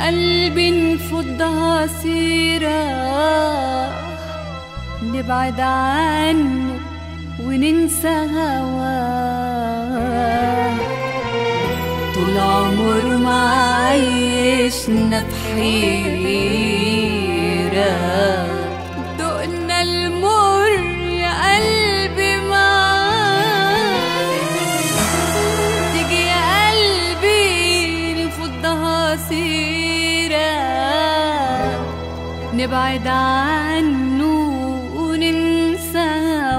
قلبي نفضها سيرة نبعد عنه وننسى هواه طول عمر ما عيشنا بحيرة دقنا المر يا قلبي معاه تيجي يا قلبي نفضها سيرة نبعد عنه وننسى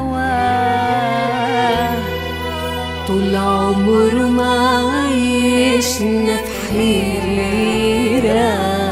هواه طول عمر ما عيشنا في حيرة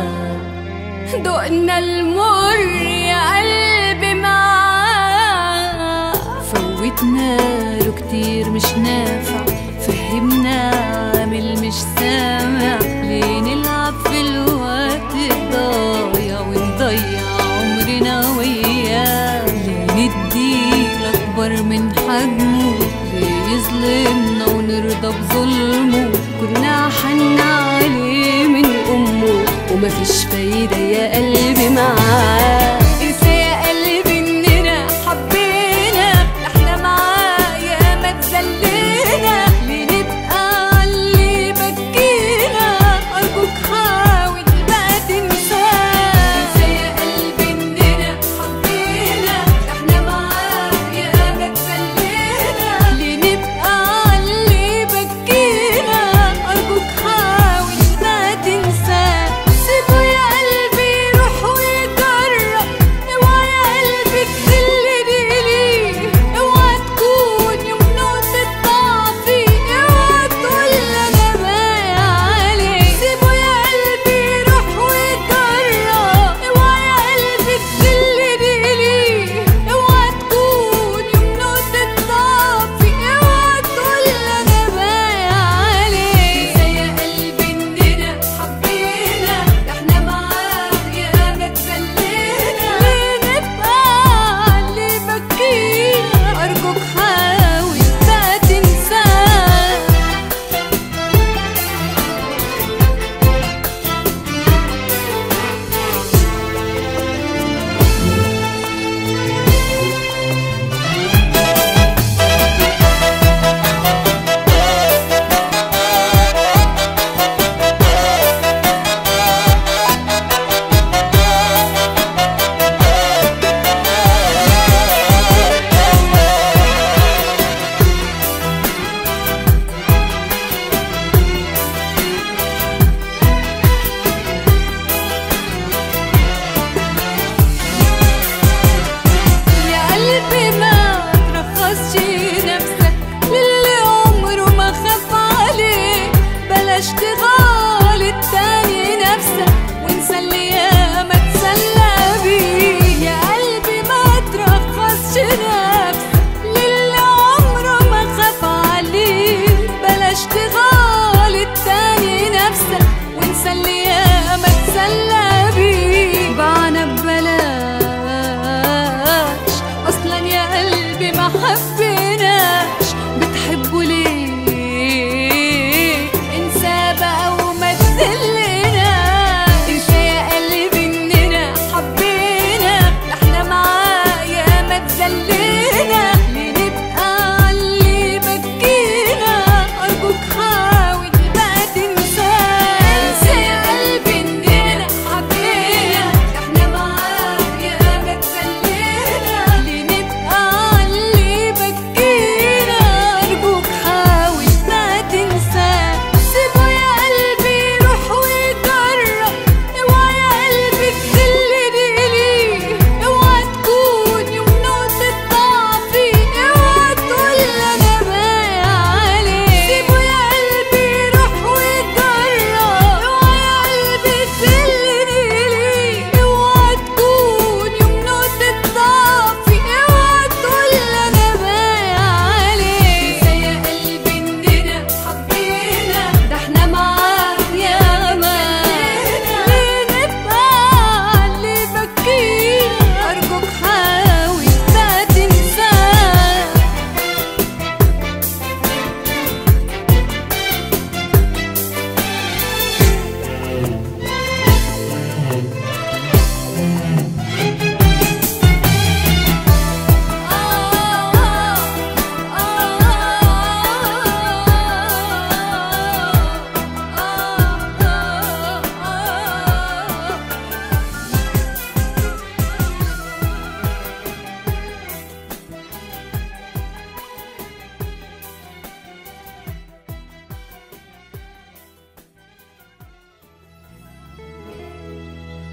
دقنا المر يا قلبي معاه فوتنا له كتير مش نافع فهمنا عامل مش سامع ليه نلعب في الوقت الضايع ونضيع عمرنا وياه ليه نديله أكبر من حجمه ليه يظلمنا ونرضى بظلمه كنا حنا عليه من أمه ومفيش فايدة يا قلبي معاه انسى يا قلبي إننا حبينا احنا معاه يا ما تزلينا لنبقى اللي بكينا أرجوك حاول ما تنساه انسى يا قلبي إننا حبينا احنا معاه يا ما تزلينا لنبقى اللي بكينا أرجوك حاول ما تنساه سيبه يا قلبي يروح ويجرب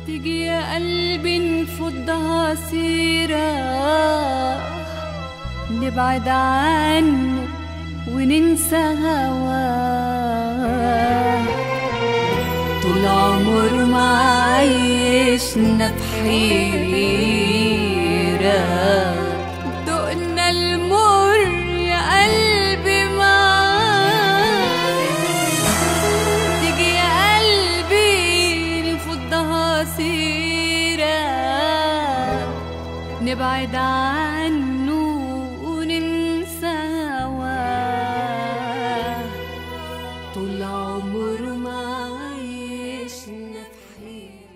تيجي يا قلبي نفضها سيرة نبعد عنه وننسى هواه طول عمره ما عايشنا في حيرة دقنا المر يا قلبي معاه تيجي يا قلبي نفضها سيرة نبعد عنه وننسى هواه طول عمره ما عايشنا في حيرة